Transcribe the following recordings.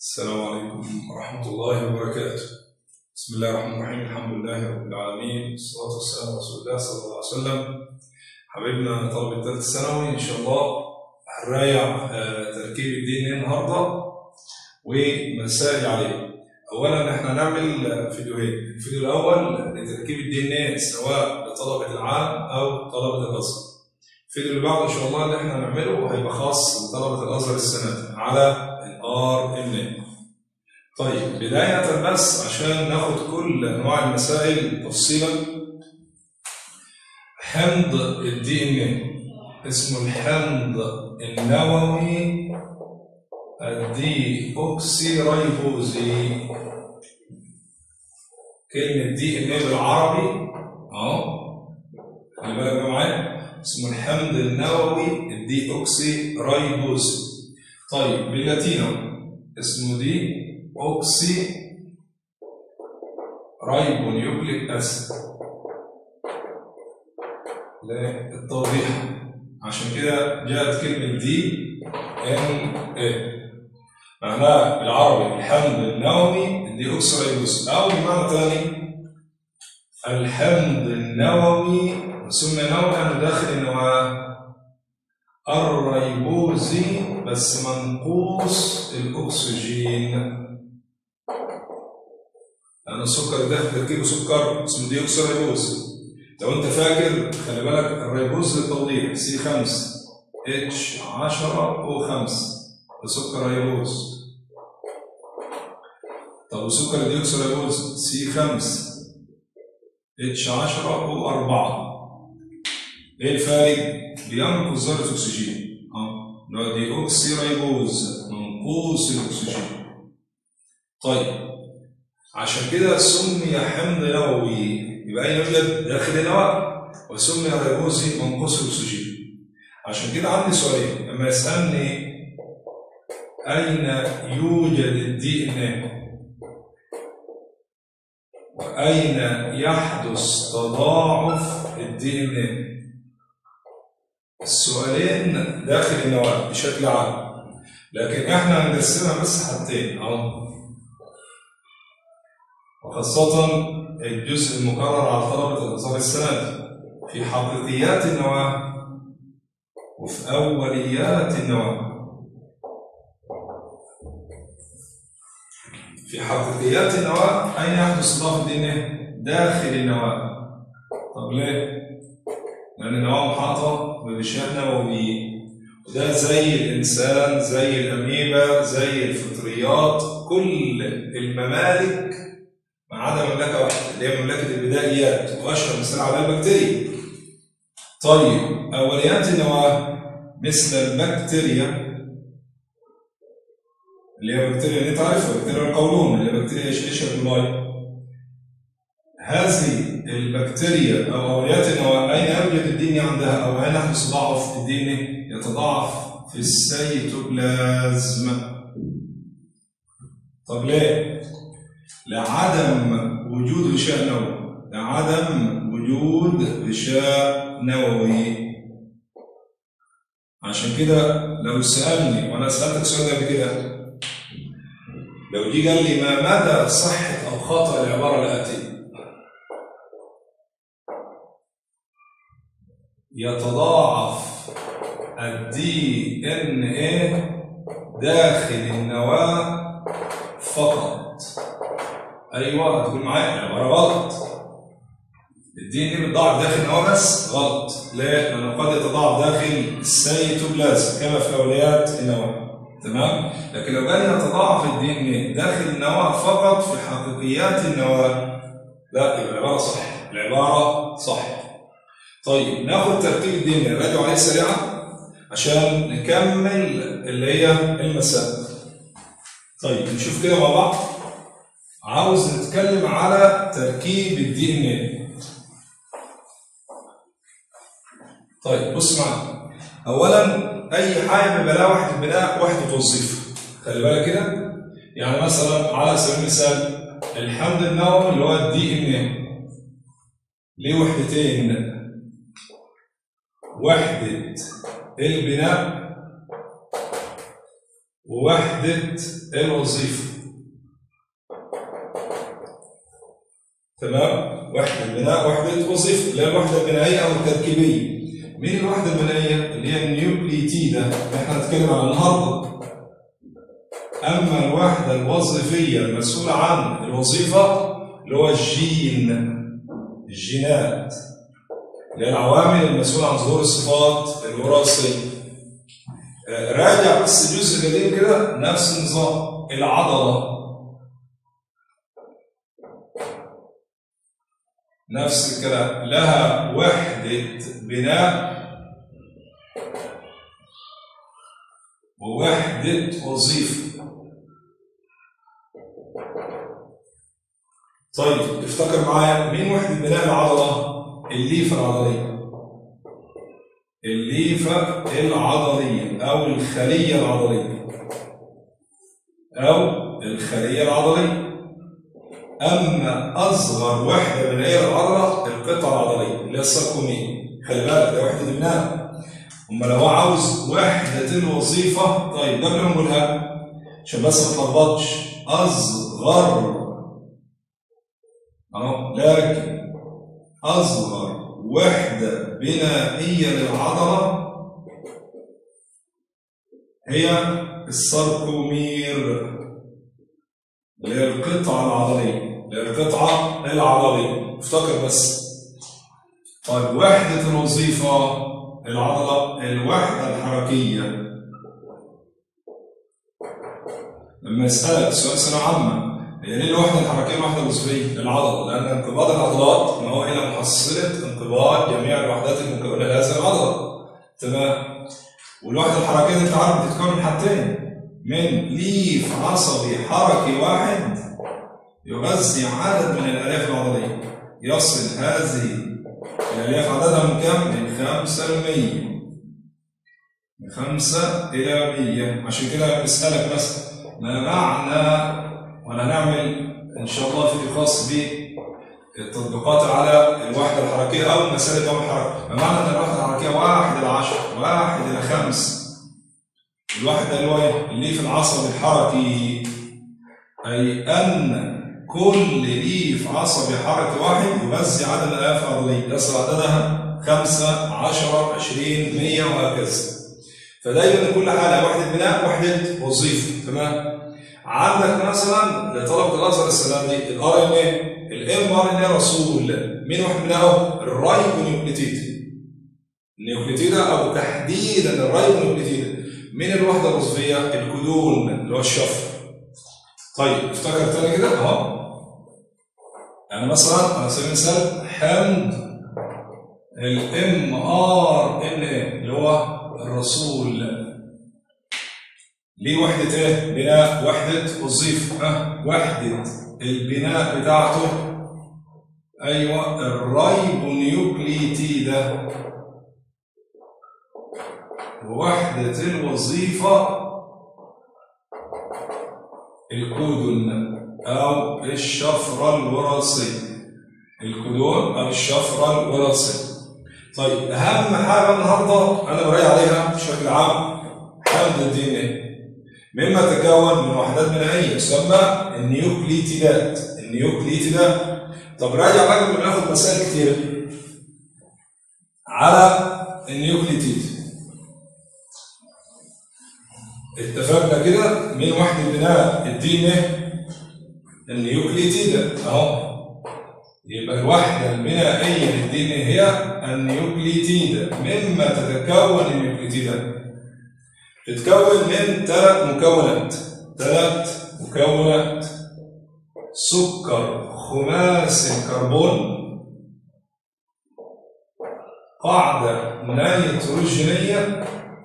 السلام عليكم ورحمة الله وبركاته. بسم الله الرحمن الرحيم، الحمد لله رب العالمين، والصلاة والسلام على رسول الله صلى الله عليه وسلم. حبايبنا طلبة الثالث الثانوي إن شاء الله هنراجع آه، تركيب الدين النهارده ومسائل عليه. أولا احنا هنعمل آه، فيديوهين، الفيديو الأول لتركيب الدي سواء لطلبة العام أو طلبة الأزهر. الفيديو اللي بعده إن شاء الله اللي احنا هنعمله هيبقى خاص لطلبة الأزهر السنة دي على الار ان طيب بداية بس عشان ناخد كل أنواع المسائل تفصيلا حمض الدي ان اسمه الحمض النووي الدي اوكسي رايبوزي كلمة دي ان بالعربي اهو خلي بالك بقى معايا اسمه الحمض النووي الدي اوكسي رايبوزي طيب باللاتينو اسمه دي اوكسي رايبونيوكليك اسيد للتوضيح عشان كده جاءت كلمة دي ان اي معناها بالعربي الحمض النووي الدي اوكسي رايبوز او بمعنى ثاني الحمض النووي سمي نووي لانه داخل النواه الريبوزي بس منقوص الأكسجين لأن السكر ده تركيبه سكر اسمه ديوكسي ريبوز لو أنت فاكر خلي بالك الريبوز للتوضيح سي 5 اتش 10 او 5 ده سكر ريبوز طب وسكر الديوكسي ريبوز سي 5 اتش 10 او 4 ايه الفارق؟ بينقص ذرة أكسجين اه اللي هو دي أوكسي ريبوز منقوص الأكسجين طيب عشان كده سمي حمض نووي يبقى أين يوجد داخل النواة وسمي ريبوزي منقوص الأكسجين عشان كده عندي سؤالين لما يسألني أين يوجد الدي إن وأين يحدث تضاعف الدي إن السؤالين داخل النواة بشكل عام لكن احنا هنقسمها بس حاجتين اهو وخاصة الجزء المقرر على طلبة الأنصار السنة دي في حقيقيات النواة وفي أوليات النواة في حقيقيات النواة أين يحدث إضافة الدين داخل النواة طب ليه؟ لأن النواة محاطة بغشاء نووي وده زي الإنسان زي الأميبا زي الفطريات كل الممالك ما عدا مملكة واحدة اللي هي مملكة البدائيات وأشهر مثال على البكتيريا طيب أوليات النواة مثل البكتيريا اللي هي بكتيريا اللي تعرفها بكتيريا القولون اللي هي بكتيريا ايش كولاي هذه البكتيريا او اوليات النواه اين يوجد الدين عندها او اين يحدث تضاعف الدين يتضاعف في السيتوبلازم طب ليه؟ لعدم وجود غشاء نووي لعدم وجود غشاء نووي عشان كده لو سألني وانا سألتك سؤال قبل كده لو جه قال لي ما مدى صحة أو خطأ العبارة الآتية يتضاعف الدي ان ايه داخل النواة فقط ايوه هتقول معايا العبارة غلط الدي ان ايه بيتضاعف داخل النواة بس غلط ليه؟ لأنه قد يتضاعف داخل السيتوبلازم كما في أوليات النواة تمام؟ لكن لو كان يتضاعف الدي ان ايه داخل النواة فقط في حقيقيات النواة لا يبقى العبارة صح العبارة صح طيب ناخد ترتيب الدنيا نراجع عليه سريعا عشان نكمل اللي هي المسائل طيب نشوف كده مع بعض عاوز نتكلم على تركيب الدي ان ايه طيب بص معايا اولا اي حاجه بيبقى لها وحده بناء وحده توظيف خلي بالك كده يعني مثلا على سبيل المثال الحمض النووي اللي هو الدي ان ايه ليه وحدتين وحدة البناء ووحدة الوظيفة تمام وحدة بناء وحدة وظيفة اللي هي الوحدة البنائية أو التركيبية مين الوحدة البنائية اللي هي النيوكليتيدة اللي احنا هنتكلم عنها النهارده أما الوحدة الوظيفية المسؤولة عن الوظيفة اللي هو الجين الجينات اللي هي العوامل المسؤولة عن ظهور الصفات الوراثية آه، راجع بس الجزء القديم كده نفس النظام العضلة نفس الكلام لها وحدة بناء ووحدة وظيفة طيب افتكر معايا مين وحدة بناء العضلة؟ الليفة العضلية الليفة العضلية أو الخلية العضلية أو الخلية العضلية أما أصغر وحدة بنائية للعضلة القطعة العضلية اللي هي الساركومين خلي بالك ده وحدة البناء أما لو هو عاوز وحدة الوظيفة طيب قبل ما نقولها عشان بس ما تلخبطش أصغر أهو لكن أصغر وحدة بنائية للعضلة هي الساركومير اللي هي القطعة العضلية اللي هي القطعة العضلية افتكر بس طيب وحدة الوظيفة العضلة الوحدة الحركية لما يسألك سؤال ثانوية عامة هي ليه الوحدة الحركية الوحدة الوظيفية للعضلة؟ لأن انقباض العضلات ما هو إلا محصلة انقباض جميع الوحدات المكونة لهذه العضلة تمام والوحدة الحركية دي أنت عارف بتتكون من حاجتين من ليف عصبي حركي واحد يغذي عدد من الآلاف العضلية يصل هذه الآلاف عددها من كم؟ من خمسة لمية من خمسة إلى مية عشان كده بيسألك مثلا ما معنى وأنا هنعمل إن شاء الله فيديو خاص بالتطبيقات على الوحدة الحركية أو مسألة دوام الحركة ما معنى أن الوحدة الحركية واحد إلى عشرة واحد إلى خمس الوحدة اللي هو إيه؟ الليف العصبي الحركي أي أن كل ليف عصبي حركي واحد يغذي عدد الآلاف العضلية يصل عددها خمسة عشرة عشرين مية وهكذا فدايما كل حالة وحدة بناء وحدة وظيفة تمام عندك مثلا لطلبة الأزهر السنة دي الار ان اي الام ار ان اي رسول مين واحد بناءه؟ الرايبونيوكليتيد النيوكليتيدة أو تحديدا الرايبونيوكليتيدة من الوحدة الوظيفية الكودون اللي هو الشفر طيب افتكر تاني كده اهو يعني مثلا على سبيل المثال حمض الام ار ان اي اللي هو الرسول ليه وحدة ايه؟ بناء وحدة وظيفة ها وحدة البناء بتاعته ايوه الرايبونيوكليتيدة وحدة الوظيفة الكودون أو الشفرة الوراثية الكودون أو الشفرة الوراثية طيب أهم حاجة النهاردة أنا براجع عليها بشكل عام حمض الدي إن إيه مما تكون من وحدات بنائية تسمى النيوكليتيدات النيوكليتيدات طب راجع بقى قبل ما ناخد مسائل كتير على النيوكليتيد اتفقنا كده مين وحدة بناء الدي ان ايه؟ النيوكليتيد اهو يبقى الوحدة البنائية للدي ان هي النيوكليتيد مما تتكون النيوكليتيدات تتكون من ثلاث مكونات ثلاث مكونات سكر خماس الكربون قاعدة نيتروجينية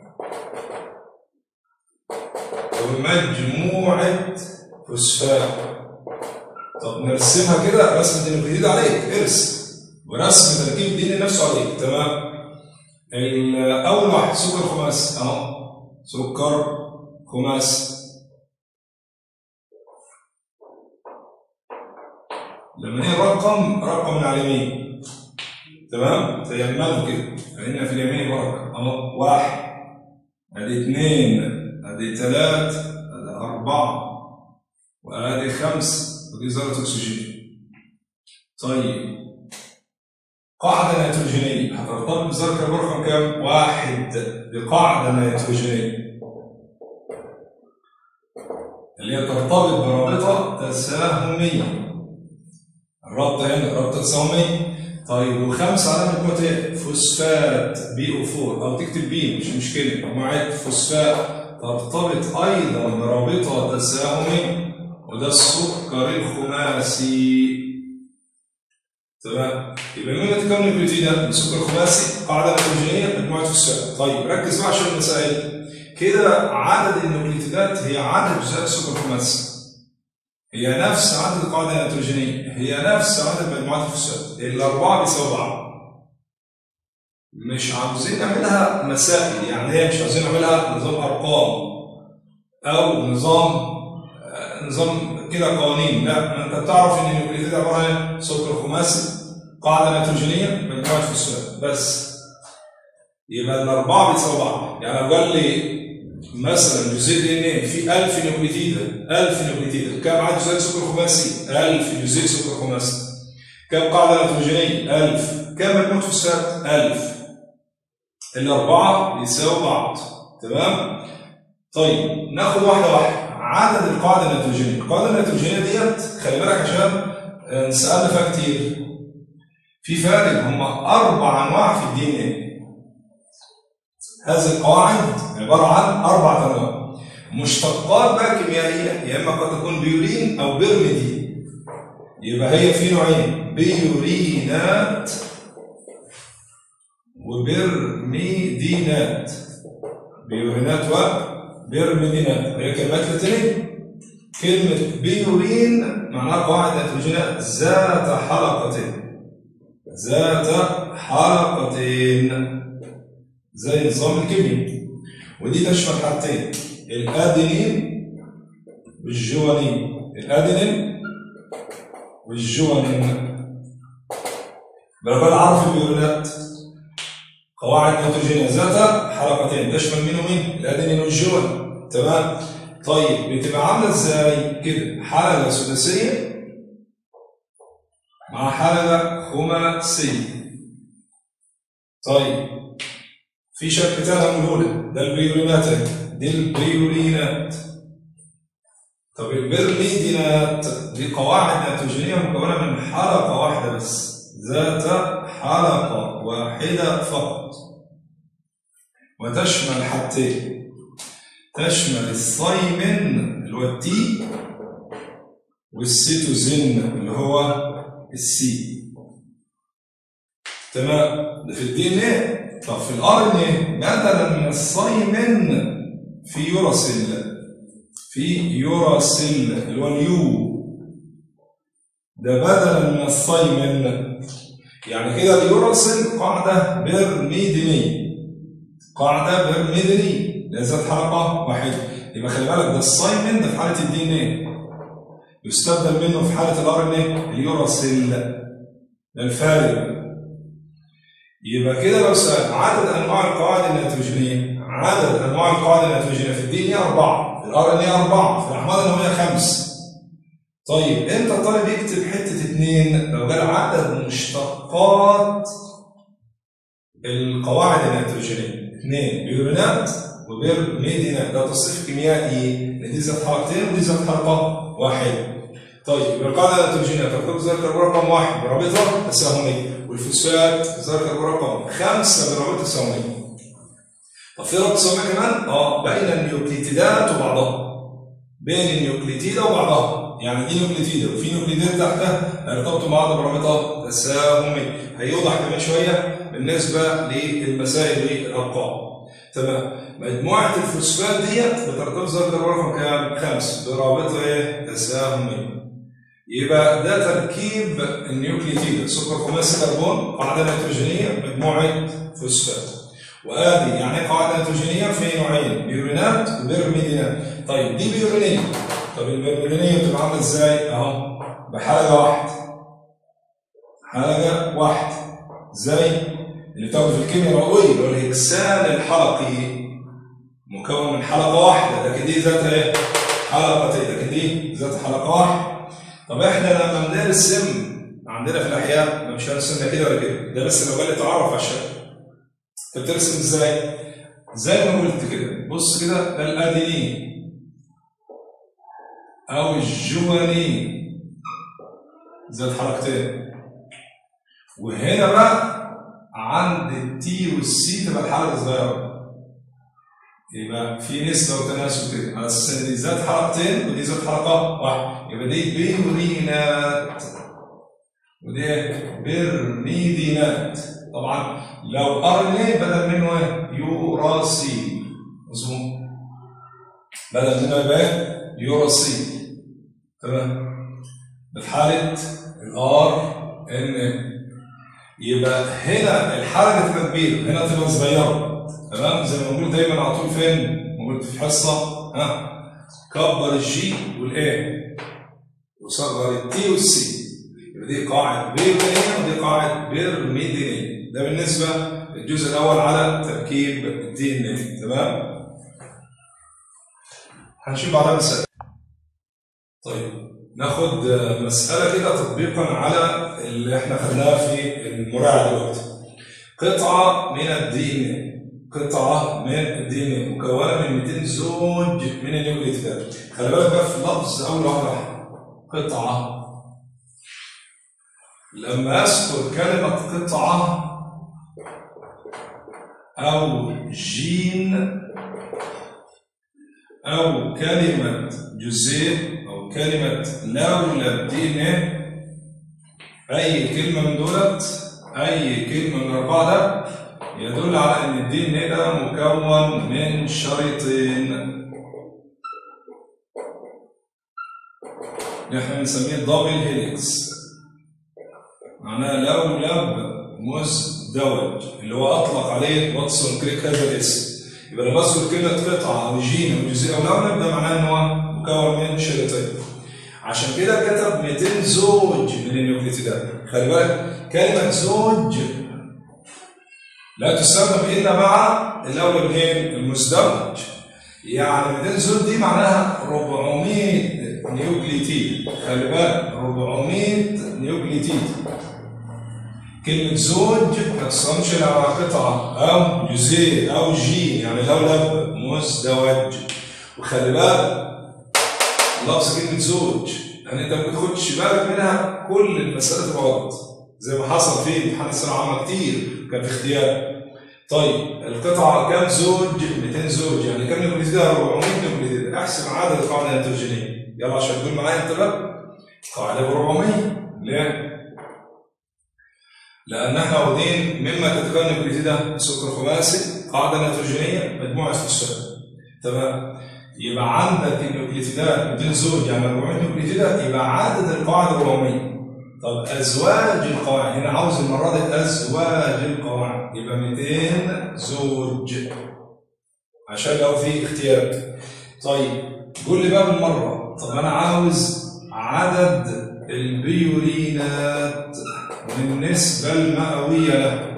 ومجموعة فوسفات طب نرسمها كده رسم دين جديد عليك ارسم ورسم تركيب دين نفسه عليك تمام اول واحد سكر خماس اهو سكر خماس لما هي رقم رقم من على اليمين تمام تيمموا كده فإن في اليمين بركة اهو واحد ادي اثنين ادي ثلاثة ادي أربعة وادي خمسة ودي ذرة أكسجين طيب قاعدة نيتروجينية هترتبط بذرة كربون رقم كام؟ واحد بقاعدة نيتروجينية اللي هي ترتبط برابطة تساهمية الرابطة هنا رابطة تساهمية طيب وخمسة على مجموعة ايه؟ فوسفات بي او 4 او تكتب بي مش مشكلة مجموعة فوسفات ترتبط أيضا برابطة تساهمية وده السكر الخماسي تمام يبقى مين تكون البروتين ده؟ السكر الخماسي قاعدة نيتروجينية مجموعة فوسفات طيب ركز بقى عشان المسائل كده عدد النيوكليتيدات هي عدد جزيئات السكر الخماسي هي نفس عدد القاعدة النيتروجينية هي نفس عدد مجموعات الفوسفات الأربعة بيساوي بعض مش عاوزين نعملها مسائل يعني هي مش عاوزين نعملها نظام أرقام أو نظام نظام كده قوانين لا ما انت بتعرف ان النيوكليتيد عباره عن سكر خماسي قاعده نيتروجينيه مجموعه فوسفات بس يبقى الاربعه بيساوي بعض يعني لو قال لي مثلا جزيء دي ان ايه في 1000 نيوكليتيد 1000 نيوكليتيد كم عدد جزيئات سكر خماسي 1000 جزيء سكر خماسي كم قاعده نيتروجينيه 1000 كم مجموعه فوسفات 1000 الاربعه بيساوي بعض تمام طيب ناخد واحده واحده عدد القاعده النيتروجينيه القاعده النيتروجينيه ديت خلي بالك عشان سالنا فيها كتير في فارق هم اربع انواع في الدي ان ايه هذه القواعد عباره عن اربع انواع مشتقات بقى كيميائيه يا اما قد تكون بيورين او بيرميدين يبقى هي في نوعين بيورينات وبيرميدينات بيورينات وبيرميدينات هي كلمات لاتينيه كلمة بيورين معناها قواعد نيتروجينية ذات حلقتين ذات حلقتين زي نظام الكيمياء ودي تشمل حاجتين الادينين والجوانين الادينين والجوانين بلغة عرف البيورينات قواعد نيتروجينية ذات حلقتين تشمل مين ومين الادينين والجوان تمام طيب بتبقى عامله ازاي كده حلقه سداسيه مع حلقه خماسيه طيب في شكل تاني هنقوله ده البيورينات دي البيورينات طب البرميدينات دي قواعد نيتروجينيه مكونه من حلقه واحده بس ذات حلقه واحده فقط وتشمل حاجتين تشمل الثايمين اللي هو التي والسيتوزين اللي هو السي تمام ده في الدي ان ايه طب في الار ان ايه بدلا من الثايمين في يوراسيل في يوراسيل اللي هو اليو ده بدلا من الثايمين يعني كده اليوراسيل قاعده بيرميدينيه قاعده بيرميدينيه ذات حلقه واحده يبقى خلي بالك ده السايمن ده في حاله الدي ان ايه يستبدل منه في حاله الار ان ايه اليوراسيل ده الفارق يبقى كده لو سأل عدد انواع القواعد النيتروجينيه عدد انواع القواعد النيتروجينيه في الدي ان ايه اربعه في الار ان ايه اربعه في الاحماض النوويه خمس طيب انت الطالب يكتب حته اثنين لو قال عدد مشتقات القواعد النيتروجينيه اثنين بيورينات وبيرميدينات ده تصريف كيميائي دي ذات حلقتين ودي ذات حلقه واحده طيب يبقى القاعده النيتروجينيه ترتبط ذات كربون رقم واحد برابطه تساهميه والفوسفات ذات كربون رقم خمسه برابطه تساهميه طب في رابطه تساهميه كمان؟ اه بين النيوكليتيدات وبعضها بين النيوكليتيدة وبعضها يعني دي نيوكليتيدة وفي نيوكليتيد تحتها ارتبطوا مع بعض برابطة تساهمية هيوضح كمان شوية بالنسبة للمسائل والأرقام تمام مجموعة الفوسفات ديت بترتبط ذات كربون رقم كام؟ خمس برابطة ايه؟ تساهمية يبقى ده تركيب النيوكليتيد سكر خماسي كربون قاعدة نيتروجينية مجموعة فوسفات وادي يعني ايه قاعده نيتروجينيه في نوعين بيورينات وبيرميدينات طيب دي بيورينيه طب البيورينيه بتبقى عامله ازاي اهو بحلقه واحده حلقه واحده زي اللي بتاخده في الكيمياء العضويه اللي هو الهكسان الحلقي مكون من حلقه واحده لكن دي ذات ايه؟ حلقتين لكن دي ذات حلقه واحده طب احنا لما بنرسم عندنا في الاحياء مش هنرسمها كده ولا كده ده بس لو جالي تعرف على الشكل انت بترسم ازاي؟ زي ما قلت كده بص كده ده الادينين او الجوانين ذات حركتين وهنا بقى عند التي والسي تبقى الحلقه صغيره يبقى في نسبه وتناسب كده على اساس ان دي ذات حلقتين ودي ذات حلقه واحده يبقى دي بيورينات ودي بيرميدينات طبعا لو ار ان ايه بدل منه ايه يوراسي مظبوط بدل منه يبقى ايه يوراسي تمام في حاله الار ان يبقى هنا الحركه تبقى كبيره هنا تبقى صغيره تمام زي ما بنقول دايما على طول فين؟ موجود في الحصه ها كبر الجي والايه وصغر التي والسي يبقى دي قاعده بيرميدينيه ودي قاعده بيرميدينيه ده بالنسبه للجزء الاول على تركيب الدي ان اي تمام هنشوف بعدها مسألة طيب ناخد مسألة كده تطبيقا على اللي احنا خدناه في المراجعة دلوقتي قطعة من الدي ان قطعة من الدي ان مكونة من 200 زوج من النيوكليوتيدات خلي بالك بقى في لفظ أول واحدة واحدة قطعة لما أذكر كلمة قطعة أو جين أو كلمة جزيء أو كلمة لولا دي إن إيه أي كلمة من دولت أي كلمة من الأربعة ده يدل على إن الدي إن إيه ده مكون من شريطين نحن بنسميه دبل هيليكس معناها لولب مزدوج اللي هو أطلق عليه واتسون كريك هذا الاسم يبقى لما بذكر كلمة قطعة أو جين أو جزيء أو لولب ده معناه إن هو مكون من شريطين عشان كده كتب 200 زوج من النيوكليتيدات خلي بالك كلمة زوج لا تستخدم إلا مع اللولب منين؟ المزدوج يعني 200 زوج دي معناها 400 نيوكليتيد خلي بالك 400 نيوكليتيد كلمة زوج ما تصمش على قطعة أو جزيء أو جين يعني لولب مزدوج وخلي بالك لفظ كلمة زوج يعني أنت ما بتاخدش بالك منها كل المسألة تبقى غلط زي ما حصل في امتحان الثانوية العامة كتير كان في اختيار طيب القطعة كام زوج؟ 200 زوج يعني كام نيوكليتيد؟ 400 نيوكليتيد احسب عدد القاعدة النيتروجينية يلا عشان تقول معايا انت بقى قاعدة ب 400 ليه؟ لأن احنا واخدين مما تتكون النيوكليتيدة سكر خماسي قاعدة نيتروجينية مجموعة فوسفات تمام يبقى عندك النيوكليتيدات 200 زوج يعني 400 نيوكليتيدات يبقى عدد القواعد 400 طب ازواج القواعد هنا عاوز المره دي ازواج القواعد يبقى 200 زوج عشان لو في اختيار طيب قول لي بقى بالمره طب انا عاوز عدد البيورينات والنسبه المئويه له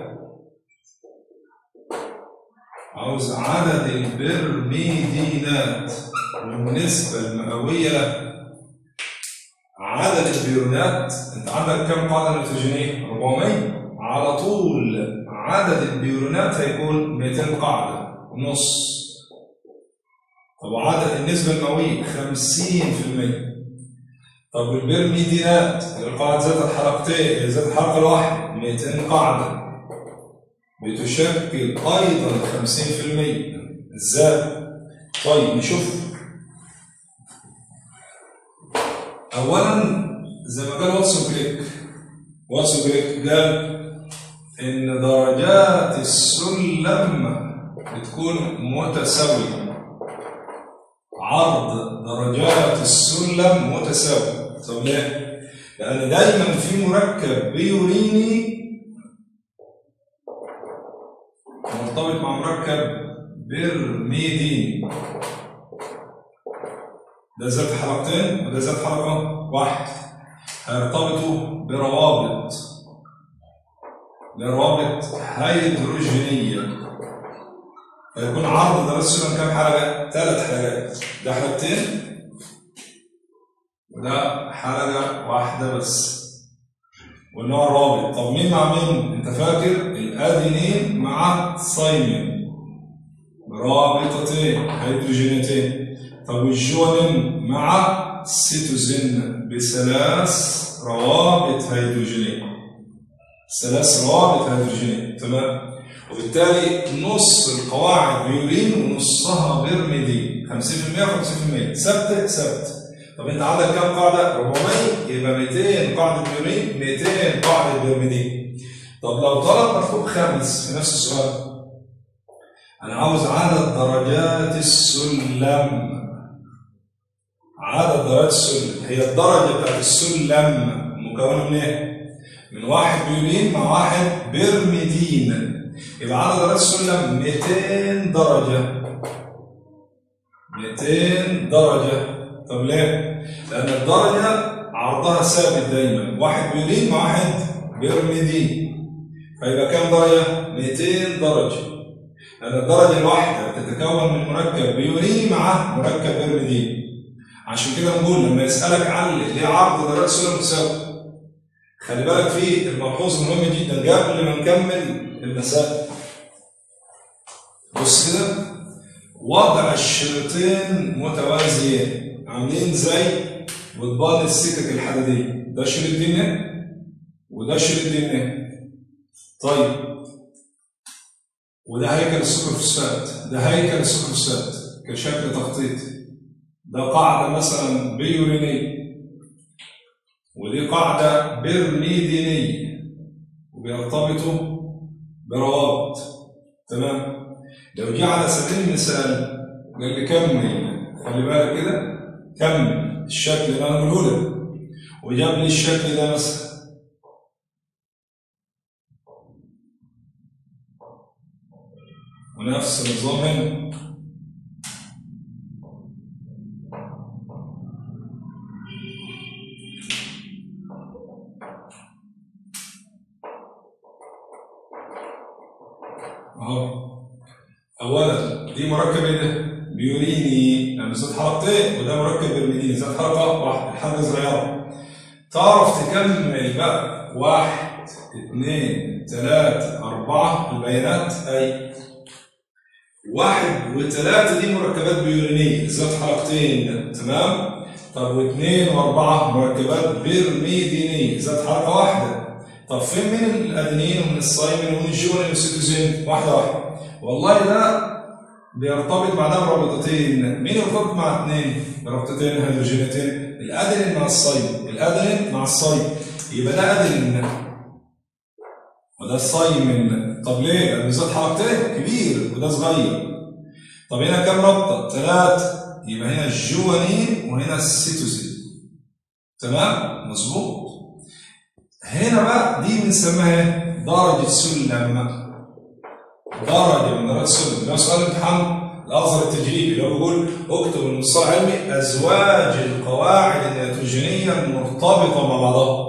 عاوز عدد البرميدينات والنسبه المئويه له عدد البيورونات انت عندك كم قاعده نيتروجينيه 400 على طول عدد البيورونات هيكون 200 قاعده ونص طب وعدد النسبه المئويه 50% طب والبرميدينات القاعده ذات الحلقتين ذات الحلقه الواحده 200 قاعده بتشكل ايضا 50% ازاي؟ طيب نشوف اولا زي ما قال واتسون كليك واتسون كليك قال ان درجات السلم بتكون متساويه عرض درجات السلم متساوي طب ليه؟ لان دايما في مركب بيوريني مرتبط مع مركب بيرميدين ده ذات حلقتين وده ذات حلقة واحد هيرتبطوا بروابط بروابط هيدروجينية فيكون عرض درجات السلم كام حلقة؟ ثلاث حلقات ده حلقتين وده حلقة واحدة بس والنوع الرابع طب مين مع مين؟ انت فاكر الادينين مع الثايمين رابطتين هيدروجينتين طب والجوانين مع السيتوزين بثلاث روابط هيدروجينية ثلاث روابط هيدروجينية تمام وبالتالي نص القواعد بيورين ونصها بيرميدين 50% 50% ثابته ثابته طب انت عندك كام قاعده 400 يبقى 200 قاعده بيورين 200 قاعده بيرميدين طب لو طلب مطلوب خامس في نفس السؤال انا عاوز عدد درجات السلم عدد درجات السلم هي الدرجه بتاعت السلم مكونه من ايه؟ من واحد بيورين مع واحد بيرميدين يبقى عدد درجات السلم 200 درجة 200 درجة طب ليه؟ لأن الدرجة عرضها ثابت دايما واحد بيورين مع واحد بيرميدين فيبقى كام درجة؟ 200 درجة لأن الدرجة الواحدة بتتكون من مركب بيوريني مع مركب بيرميدين عشان كده نقول لما يسألك عن ليه عرض درجات السلم متساوي خلي بالك في الملحوظ مهم جدا قبل ما نكمل المسائل بص كده وضع الشريطين متوازيين عاملين زي وطبان السكك الحديديه ده شريط دي هنا وده شريط دي هنا طيب وده هيكل السوبرفوسفات ده هيكل السوبرفوسفات كشكل تخطيط ده قاعده مثلا بيورينيه ودي قاعده بيرميدينيه وبيرتبطوا بروابط تمام لو جه على سبيل المثال قال لي كمل خلي بالك كده كمل الشكل اللي انا بقوله لك وجاب لي الشكل ده مثلا ونفس النظام هنا اهو اولا دي مركب ايه ده؟ بيوريني لما زاد حلقتين وده مركب بيرميديني زاد حلقه واحده الحلقه صغيره تعرف تكمل بقى واحد اثنين ثلاثة أربعة البيانات أي واحد وثلاثة دي مركبات بيورينية ذات حلقتين تمام؟ طب واثنين وأربعة مركبات بيرميدينية ذات حلقة واحدة طب فين من الادينين ومن الصايمين ومن الجون والسيتوزين واحده واحده والله ده بيرتبط مع ده برابطتين مين يرتبط مع اثنين برابطتين هيدروجينتين الادينين مع الصايم الادينين مع الصايم يبقى ده ادينين وده الصايمين طب ليه؟ لان ذات حلقتين كبير وده صغير طب هنا كام رابطه؟ ثلاثه يبقى هنا الجوانين وهنا السيتوزين تمام؟ مظبوط هنا بقى دي بنسميها درجة سلم درجة من درجات السلم ده سؤال امتحان الأزهر التجريبي اللي هو بيقول اكتب المصطلح العلمي أزواج القواعد النيتروجينية المرتبطة مع بعضها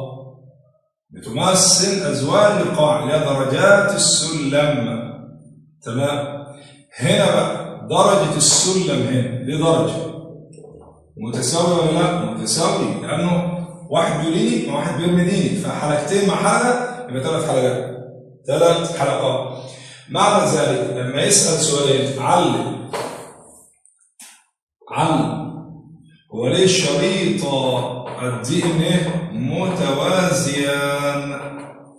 بتمثل أزواج القواعد اللي هي درجات السلم تمام هنا بقى درجة السلم هنا دي درجة متساوية ولا لا؟ متساوية لأنه واحد بيوريني مع واحد بيرميديني فحلقتين مع حلقه يبقى ثلاث حلقات ثلاث حلقات معنى ذلك لما يسال سؤالين علم علم هو ليه شريط الدي ان ايه متوازيان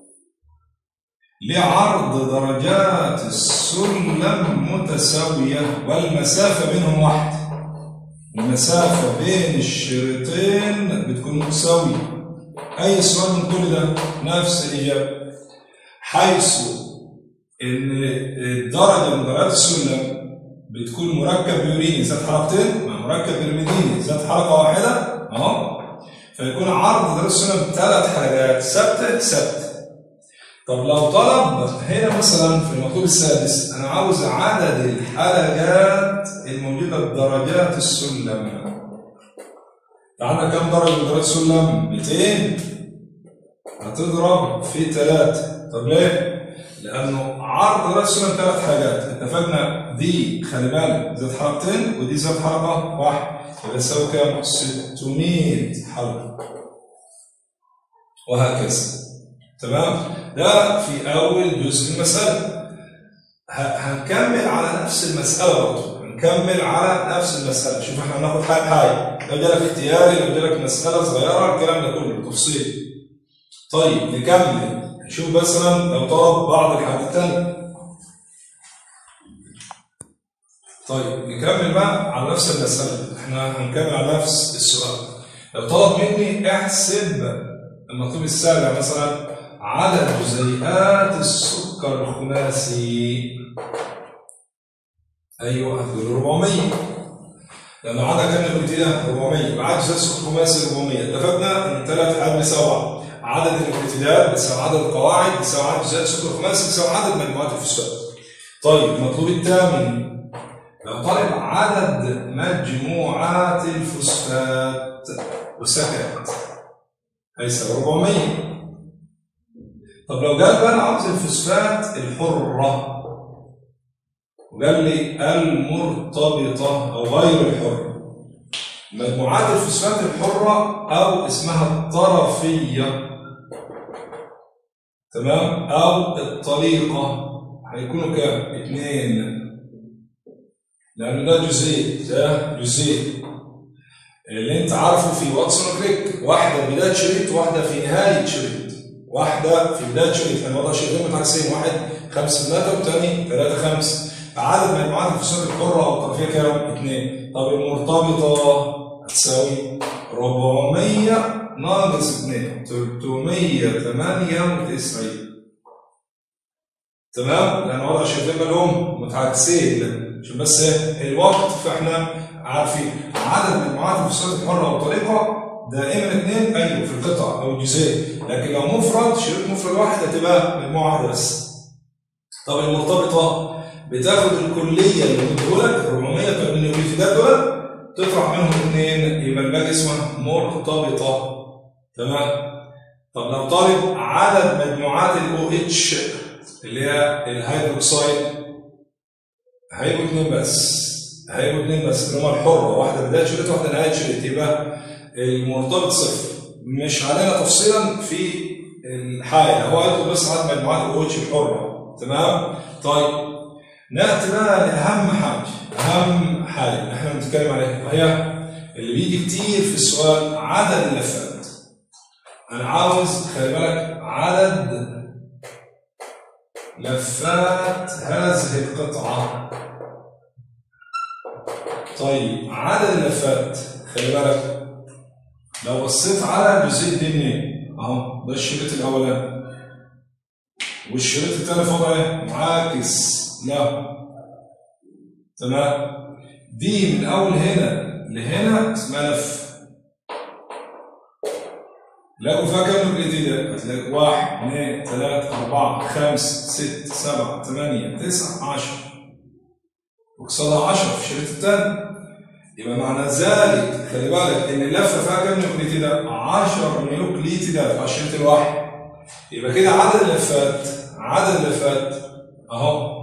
لعرض درجات السلم متساويه والمسافه بينهم واحده المسافة بين الشريطين بتكون متساوية أي سؤال من كل ده نفس الإجابة حيث إن الدرجة من درجات السلم بتكون مركب بيوريني ذات حلقتين مع مركب بيرميديني ذات حلقة واحدة أهو فيكون عرض درجات السلم ثلاث حلقات ثابتة ثابتة طب لو طلب هنا مثلا في المطلوب السادس انا عاوز عدد الحلقات الموجوده بدرجات السلم عندنا كم درجه من درجات السلم 200 هتضرب في 3 طب ليه لانه عرض راس السنه ثلاث حاجات اتفقنا دي خلي بالك ذات حلقتين ودي ذات حلقه واحد يبقى تساوي كام 600 حلقه وهكذا تمام ده في اول جزء المساله ه- هنكمل على نفس المساله برضه هنكمل على نفس المساله شوف احنا هناخد حاجه حاجه لو جالك اختياري لو جالك مساله صغيره الكلام ده كله تفصيل طيب نكمل نشوف مثلا لو طلب بعض الحاجات الثانيه طيب نكمل بقى على نفس المساله احنا هنكمل على نفس السؤال لو طلب مني احسب المطلوب السابع مثلا عدد جزيئات السكر الخماسي ايوه هتقول 400 لان عدد كام اللي قلت ده 400 يبقى عدد جزيئات السكر الخماسي 400 اتفقنا ان ثلاث حاجات بيساوي بعض عدد الامتداد بيساوي عدد القواعد بيساوي عدد جزيئات السكر الخماسي بيساوي عدد مجموعات الفوسفات طيب المطلوب الثامن لو طالب عدد مجموعات الفوسفات وسكت هيساوي 400 طب لو قال بقى انا عاوز الفوسفات الحرة وقال لي المرتبطة أو غير الحرة مجموعات الفوسفات الحرة أو اسمها الطرفية تمام أو الطليقة هيكونوا كام؟ اثنين لأن ده جزئين ده جزئين اللي أنت عارفه في واتسون كليك واحدة بداية شريط واحدة في نهاية شريط واحدة في بداية شريط يعني وضع شريطين متعكسين واحد 5 3 والثاني 3 5 عدد مجموعات الفصول الحرة أو الطرفية كام؟ اثنين طب المرتبطة هتساوي 400 ناقص 2 398 تمام؟ لأن وضع الشريطين مالهم متعكسين عشان بس إيه؟ الوقت فاحنا عارفين عدد مجموعات الفصول الحرة أو الطريقة دائما اثنين ايوه في القطع او الجزئين لكن لو مفرد شريط مفرد واحد هتبقى مجموعه واحده بس طب المرتبطه بتاخد الكليه اللي بتقول لك 400 بتوع النيوكليوتيدات دول تطرح منهم اثنين يبقى الباقي اسمها مرتبطه تمام طب لو طالب عدد مجموعات الاو اتش اللي هي الهيدروكسيد هيبقوا اثنين بس هيبقوا اثنين بس اللي هم الحره واحده بدايه شريط واحده نهايه شريط يبقى المرتبط صفر مش علينا تفصيلا في الحاله هو هيطلب بس عدد مجموعات الاو اتش الحره تمام طيب ناتي بقى لاهم حاجه اهم حاجه اللي احنا بنتكلم عليها وهي اللي بيجي كتير في السؤال عدد اللفات انا عاوز خلي بالك عدد لفات هذه القطعه طيب عدد اللفات خلي بالك لو بصيت على جزيء الدي ان ايه اهو ده الشريط الاولاني والشريط الثاني في وضع ايه؟ معاكس لا تمام دي من اول هنا لهنا اسمها لف لقوا فيها كام نوكليتيد هتلاقي واحد اثنين ثلاثة أربعة خمسة ستة سبعة ثمانية تسعة عشرة وقصادها عشرة في الشريط الثاني يبقى معنى ذلك خلي بالك ان اللفه فيها كام نيوكليتيدات؟ 10 نيوكليتيدات على الشريط الواحد يبقى كده عدد اللفات عدد اللفات اهو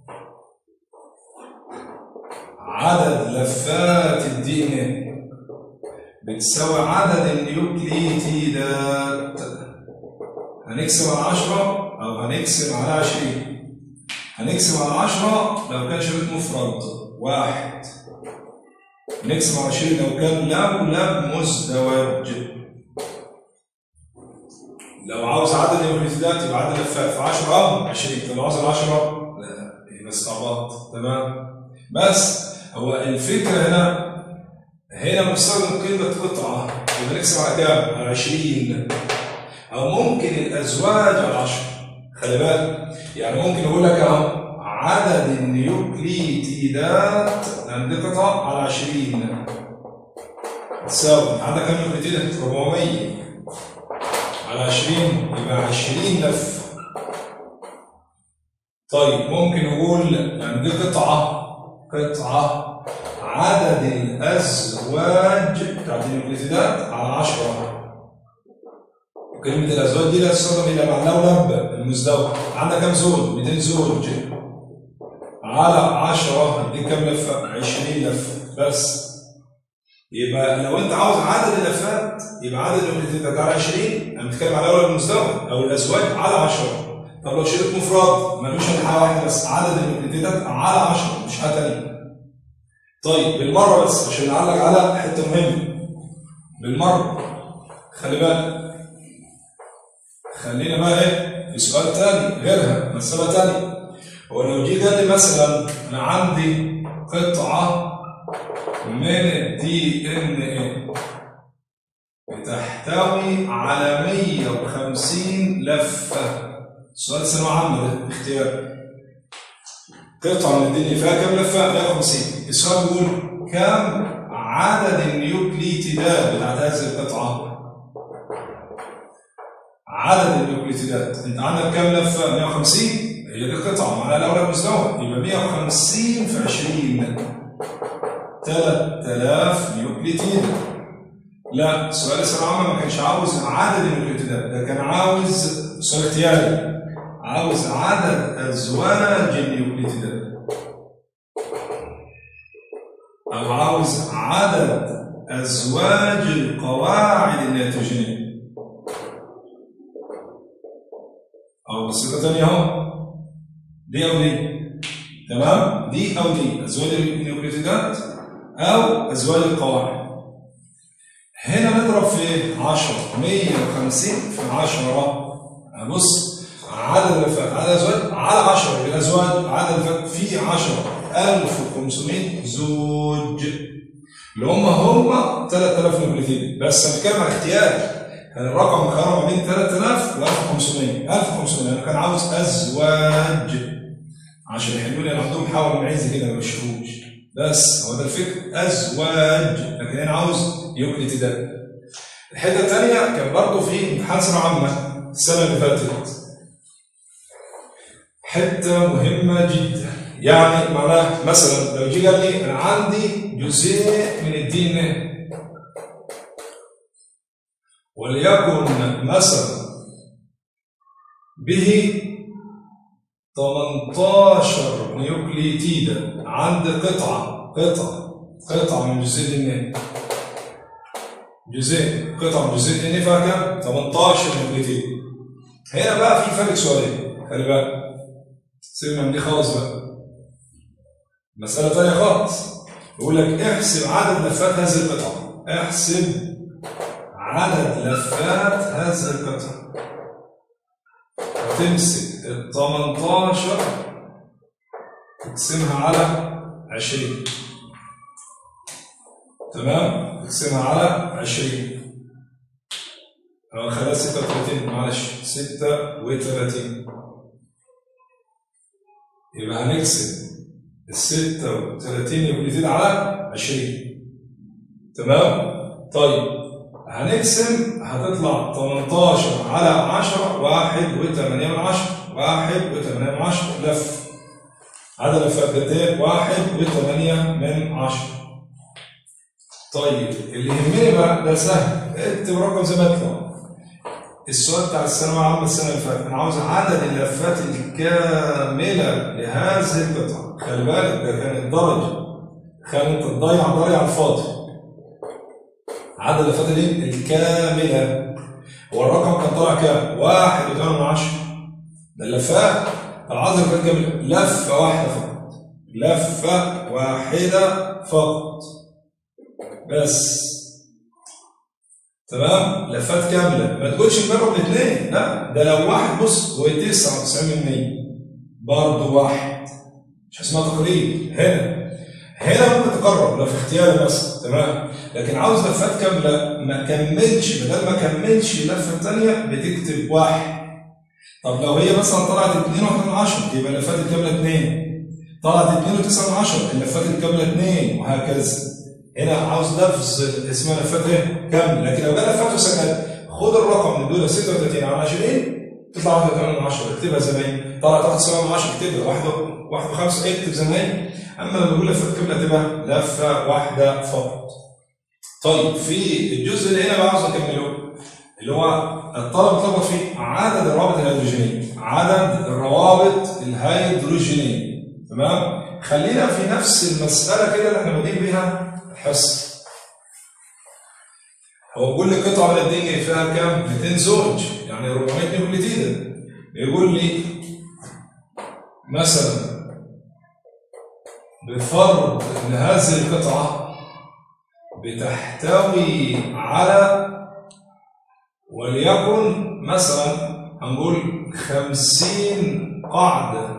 عدد لفات الدي ان ايه بتساوي عدد النيوكليتيدات هنقسم على 10 او هنقسم على 20 هنقسم على 10 لو كان شريط مفرد واحد نقسم على 20 لو كان لولب مزدوج لو عاوز عدد النيوكليتيدات يبقى عدد اللفات في 10 20 طب لو عاوز ال 10 لا يبقى استعباط تمام بس هو الفكره هنا هنا بنستخدم كلمه قطعه يبقى نقسم على كام؟ على 20 او ممكن الازواج على 10 خلي بالك يعني ممكن اقول لك اهو عدد النيوكليتيدات لان دي قطعه على 20 تساوي عندك كام نيوكليتيد 400 على 20 يبقى 20 لف طيب ممكن نقول يعني دي قطعه قطعه عدد الازواج بتاعت النيوكليتيدات على 10 وكلمة الأزواج دي لا تستخدم إلا مع اللولب المزدوج عندك كام زوج؟ 200 زوج على 10 دي كام لفة؟ 20 لفة بس يبقى لو أنت عاوز عدد اللفات يبقى عدد الأمنيتات على 20 أنا بتكلم على اللولب المزدوج أو الأزواج على 10 طب لو شريط مفرد ملوش إلا حاجة واحدة بس عدد الأمنيتات على 10 مش حاجة تانية طيب بالمرة بس عشان نعلق على حتة مهمة بالمرة خلي بالك خلينا بقى ايه في سؤال تاني غيرها مسألة تانية هو لو جه قال لي مثلا انا عندي قطعة من الدي ان ايه بتحتوي على 150 لفة سؤال ثانوية عامة ده اختيار قطعة من الدنيا فيها كام لفة؟ 150 السؤال بيقول كم عدد النيوكليتيدات بتاعت هذه القطعة؟ عدد النيوكليتيدات انت عندك كام لفة؟ 150 هي دي القطعة معناها الأولى مستوى يبقى 150 في 20 3000 نيوكليتيد لا سؤال الثانوية العامة ما كانش عاوز عدد النيوكليتيدات ده كان عاوز سؤال اختياري عاوز عدد أزواج النيوكليتيدات أو عاوز عدد أزواج القواعد النيتروجينية أو بصيغة تانية أهو دي أو دي تمام دي أو دي أزواج النيوكليتيدات أو أزواج القواعد هنا نضرب في 10 150 في 10 بص عدد اللفات عدد الازواج على 10 الازواج عدد اللفات في 10 1500 زوج اللي هم هم 3000 نيوكليتيد بس انا بتكلم عن اختيار كان الرقم مخير ما بين 3000 و 1500 1500 انا كان عاوز ازواج عشان يحلوا لي عندهم حاول معز كده ما يشوفوش بس هو ده الفكر ازواج لكن انا عاوز يوكليتيدات الحته الثانيه كان برضه في امتحان ثانويه عامه السنه اللي فاتت حته مهمه جدا يعني معناه مثلا لو جه قال لي انا عندي جزء من الدي ان ايه وليكن مثلا به 18 نيوكليتيدا عند قطعه قطعه قطعه من جزء الدي ان ايه جزء قطعه من جزء الدي ان ايه فيها كام؟ 18 نيوكليتيد هنا بقى في فرق سؤالين خلي بالك سيبنا من دي خالص بقى مسألة تانية خالص يقول لك احسب عدد لفات هذه القطعة احسب عدد لفات هذه القطعة هتمسك ال 18 تقسمها على 20 تمام تقسمها على 20 أو خلاص 36 معلش 36 يبقى هنقسم ال 36 نيوكليتيد على 20 تمام؟ طيب هنقسم هتطلع 18 على 10 1 و8 من 10 1 و8 من 10 لف عدد لفات قد ايه؟ 1 و8 من 10 طيب اللي يهمني بقى ده سهل اكتب رقم زي ما يطلع السؤال بتاع الثانوية العامة السنة اللي فاتت أنا عاوز عدد اللفات الكاملة لهذه القطعة خلي بالك ده كان الدرجة تخيل أنت تضيع درجة على الفاضي عدد اللفات الايه؟ الكاملة هو الرقم كان طالع كام؟ واحد وثمانية من عشرة ده اللفات العدد اللفات كاملة لفة واحدة فقط لفة واحدة فقط بس تمام لفات كامله ما تقولش نجرب الاثنين لا ده لو واحد بص هو 99% برضه واحد مش اسمها تقريب هنا هنا ممكن تقرب لو في اختياري بس تمام لكن عاوز لفات كامله ما كملش بدل ما كملش اللفه الثانيه بتكتب واحد طب لو هي مثلا طلعت 2 1 من 10 يبقى اللفات الكامله 2 طلعت 2 و9 من 10 اللفات الكامله 2 وهكذا هنا عاوز لفظ اسمها لفات ايه؟ كامل لكن لو جه لفات وسكت خد الرقم من دول 36 على 20 تطلع 1 8 من 10 اكتبها زي ما هي طلعت 1 7 من 10 اكتبها 1 1 5 اكتب زي ما هي اما لما بقول لفات كامله تبقى لفه واحده فقط طيب في الجزء اللي هنا بقى عاوز اكمله اللي هو الطلب اتلخبط فيه عدد الروابط الهيدروجينيه عدد الروابط الهيدروجينيه تمام خلينا في نفس المساله كده اللي احنا بادئين بيها الحصه هو كل قطعه من الدنيا فيها كام 200 زوج يعني 400 نيوكليتيد يقول لي مثلا بفرض ان هذه القطعه بتحتوي على وليكن مثلا هنقول خمسين قاعدة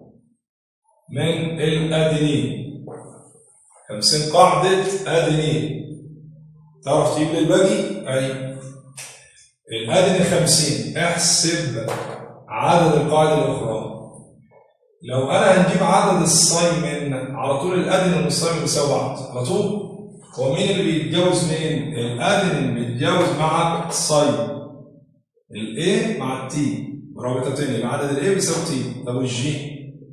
من الأدينين خمسين قاعدة أدينين تعرف تجيب لي الباقي؟ أي الأدينين خمسين احسب عدد القاعدة الأخرى لو أنا هنجيب عدد الصيمن على طول الأدينين والصيمن بيساوي بعض على طول هو مين اللي بيتجوز مين؟ الادرينالين بيتجوز مع الصيد. الاي مع التي رابطتين يبقى عدد الاي بيساوي تي طب والجي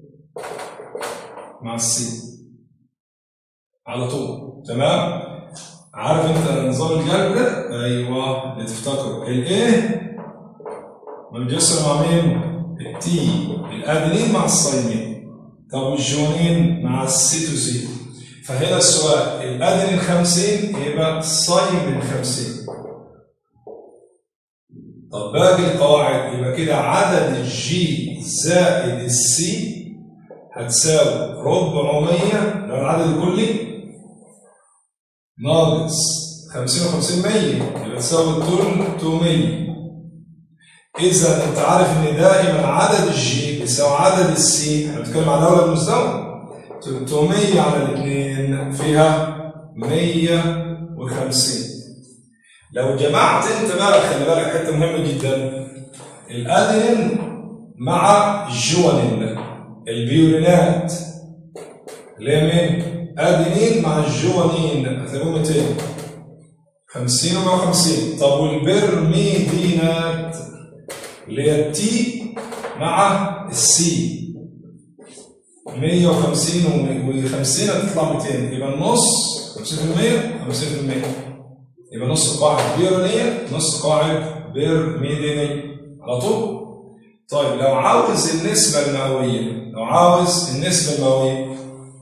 مع السي على طول تمام؟ عارف انت نظام القلب ده؟ ايوه اللي تفتكره الاي ما بيتجوزش مع مين؟ التي الادرينالين مع الصيمين طب والجونين مع السيتوزين فهنا السؤال الادرين 50 يبقى الصايم من 50 طب باقي القواعد يبقى كده عدد الجي زائد السي هتساوي 400 لو العدد الكلي ناقص 50 و50 100 يبقى تساوي 300 إذا أنت عارف إن دائما عدد الجي بيساوي عدد السي احنا بنتكلم عن الأول المستوى 300 على الاثنين فيها 150 لو جمعت انت بقى خلي بالك حته مهمه جدا الادرين مع الجوانين البيورينات اللي هي مين؟ ادينين مع الجوانين هتلاقيهم 200 50 و 150 طب والبرميدينات اللي هي التي مع السي 150 و50 هتطلع 200 يبقى النص 50% 50% يبقى نص قواعد بيرونية نص قواعد بيرميدينية على طول طيب لو عاوز النسبة المئوية لو عاوز النسبة المئوية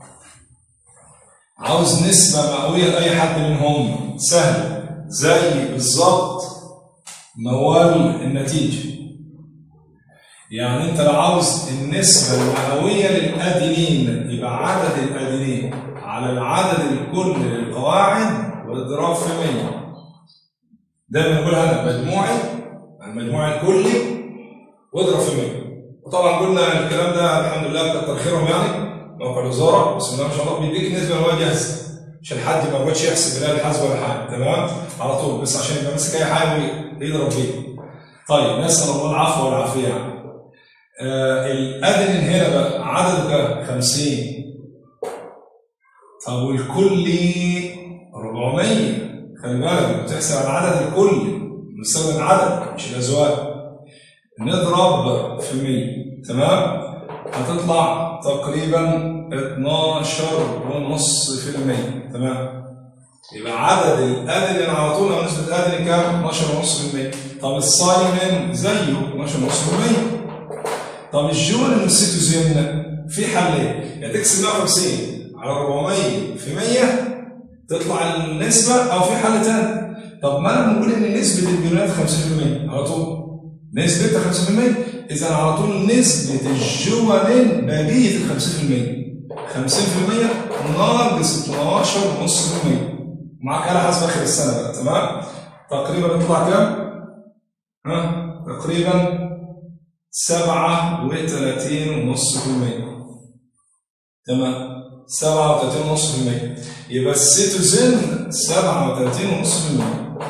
عاوز نسبة مئوية لأي حد منهم سهل زي بالظبط موال النتيجة يعني انت لو عاوز النسبة المئوية للأدينين يبقى عدد الأدينين على العدد الكل للقواعد واضراب في 100 دايما نقولها انا مجموعي المجموع الكلي واضرب في 100 وطبعا قلنا الكلام ده الحمد لله كتر خيرهم يعني موقع الوزاره بسم الله ما شاء الله بيديك نسبه مئويه جاهزه عشان حد ما يقعدش يحسب بلاد الحاسبه ولا حاجه تمام على طول بس عشان يبقى ماسك اي حاجه ويضرب بيها طيب نسال الله العفو والعافيه يعني آه الادن هنا بقى عدده كام 50 طب والكلي 400 خلي بالك بتحسب على العدد الكلي بنستخدم العدد مش الازواج نضرب في 100 تمام هتطلع تقريبا 12.5% تمام يبقى عدد الادن على طول او نسبه الادن كام 12.5% طب الصايمن زيه 12.5% طب الجون والسيتوزين في حلين يا تقسم 150 على 400 في 100 تطلع النسبة أو في حل تاني طب ما أنا بنقول إن نسبة البيونات 50% على طول نسبتها 5% إذا على طول نسبة الجوانين بقية ال 50% 50% ناقص 12.5% معاك آلة حسب آخر السنة بقى تمام تقريبا يطلع كام؟ ها تقريبا 37.5% تمام 37.5% يبقى السيتوزين 37.5%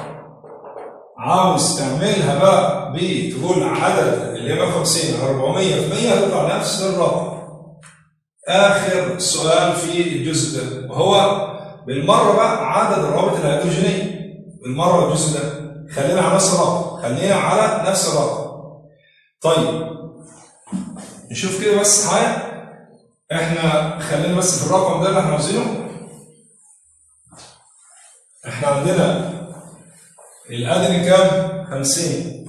عاوز تعملها بقى بتقول عدد اللي هي 150 على 400 في 100 هتطلع نفس الرقم اخر سؤال في الجزء ده وهو بالمره بقى عدد الروابط الهيدروجينيه بالمره الجزء ده خلينا على نفس الرقم خلينا على نفس الرقم طيب نشوف كده بس حاجه احنا خلينا بس في الرقم ده اللي احنا عاوزينه احنا عندنا الادن كام 50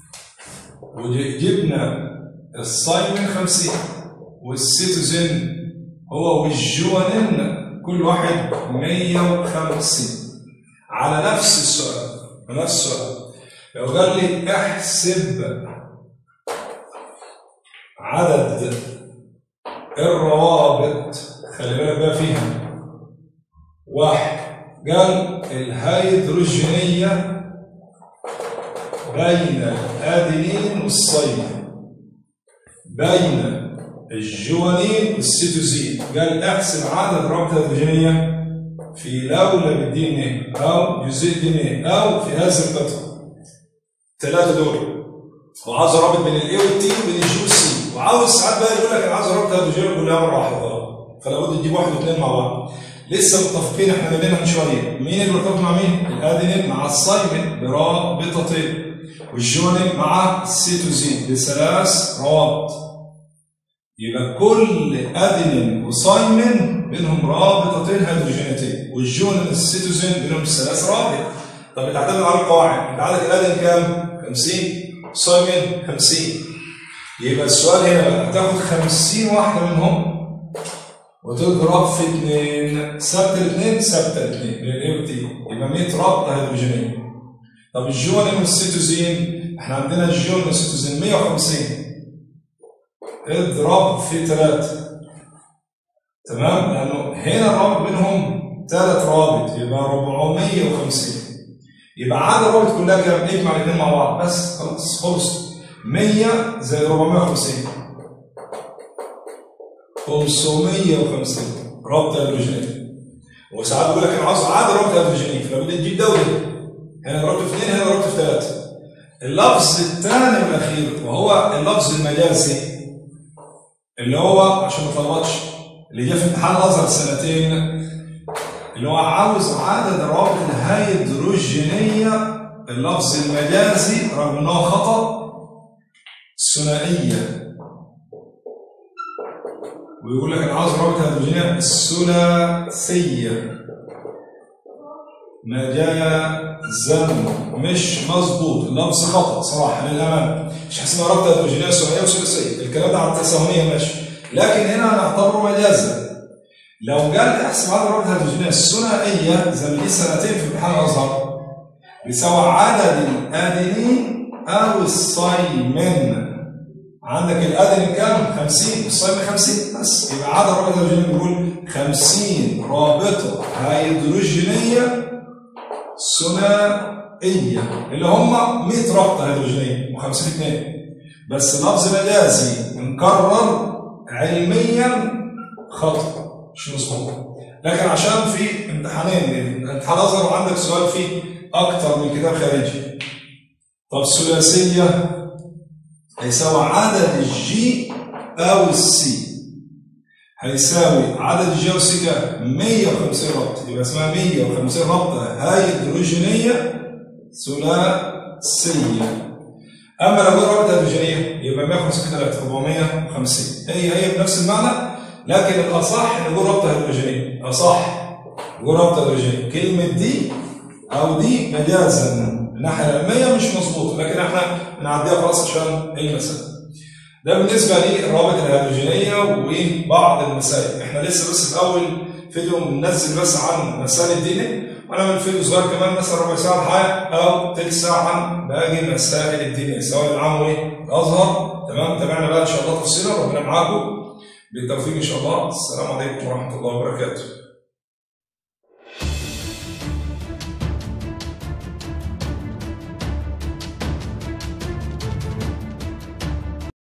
وجبنا الصايمن 50 والسيتوزن هو والجوانين كل واحد 150 على نفس السؤال نفس السؤال لو قال لي احسب عدد الروابط خلي بالك بقى فيها واحد قال الهيدروجينية بين الأدينين والصيد بين الجوانين والسيتوزين قال احسب عدد الروابط الهيدروجينية في لولب الدي ان ايه او جزيء الدي ان ايه او في هذا القطر الثلاثه دول وعاوز رابط بين الاي والتي وبين الجي والسي وعاوز ساعات بقى يقول لك انا عاوز رابط هيدروجين كلها مره واحده فلا بد تجيب واحد واثنين مع بعض لسه متفقين احنا بيننا من شويه مين اللي مرتبط مع مين؟ الادينين مع الصايمين برابطتين والجوانين مع السيتوزين بثلاث روابط يبقى كل ادينين وصايمين بينهم رابطتين هيدروجينيتين والجوانين والسيتوزين بينهم ثلاث روابط طب بتعتمد على القواعد انت عندك الادين كام؟ 50 صايمين 50 يبقى السؤال هنا بقى هتاخد 50 واحده منهم وتضرب في اثنين ثابته الاثنين ثابته الاثنين من الاي والتي يبقى 100 رابطه هيدروجينيه طب الجوانين والسيتوزين احنا عندنا الجوانين والسيتوزين 150 اضرب في ثلاثه تمام لانه هنا الرابط بينهم ثلاث روابط يبقى 450 يبقى عدد الروابط كلها كام؟ اجمع الاثنين مع بعض بس خلاص خلص 100 زائد 450 550 رابط هيدروجينيه وساعات بيقول لك انا عاوز عدد رابط هيدروجينيه فلابد تجيب ده وده هنا ضربت في اثنين هنا ضربت في ثلاثه اللفظ الثاني والاخير وهو اللفظ المجازي اللي هو عشان ما تلخبطش اللي جه في امتحان الازهر سنتين اللي هو عاوز عدد الروابط الهيدروجينيه اللفظ المجازي رغم انه خطا ثنائيه ويقول لك انا عاوز روابط هيدروجينيه الثلاثيه مجازا مش مظبوط اللفظ خطا صراحه للامانه مش حاسس رابطه هيدروجينيه ثنائيه وثلاثيه الكلام ده على التساهميه ماشي لكن هنا نعتبره مجازا لو قال لي احسب عدد الروابط الهيدروجينيه الثنائيه زي ما دي سنتين في امتحان الازهر بيساوي عدد الادينين او الصيمن عندك الادينين كام؟ 50 والصيمن 50 بس يبقى عدد الروابط الهيدروجينيه بيقول 50 رابطه هيدروجينيه ثنائيه اللي هم 100 رابطه هيدروجينيه و50 اثنين بس لفظ مجازي مكرر علميا خطأ مش مظبوط لكن عشان في امتحانين امتحان ازهر وعندك سؤال فيه اكتر من كتاب خارجي طب الثلاثيه هيساوي عدد الجي او السي هيساوي عدد الجي او السي كام 150 ربط يبقى اسمها 150 ربطه هيدروجينيه ثلاثيه اما لو جه رابطه هيدروجينيه يبقى 150 في 3 450 هي هي بنفس المعنى لكن الاصح نقول رابطه هيدروجينيه اصح نقول رابطه هيدروجينيه كلمه دي او دي مجازا من الناحيه العلميه مش مظبوطه لكن احنا بنعديها خلاص عشان المساله ده بالنسبه للروابط الهيدروجينيه وبعض المسائل احنا لسه بس في اول فيديو بننزل بس عن مسائل الدين ونعمل فيديو صغير كمان مثلا ربع ساعه حاجه او ثلث ساعه عن باقي مسائل الدين سواء العموي الازهر تمام تابعنا بقى ان شاء الله تفصيلا ربنا معاكم بالتوفيق ان شاء الله السلام عليكم ورحمه الله وبركاته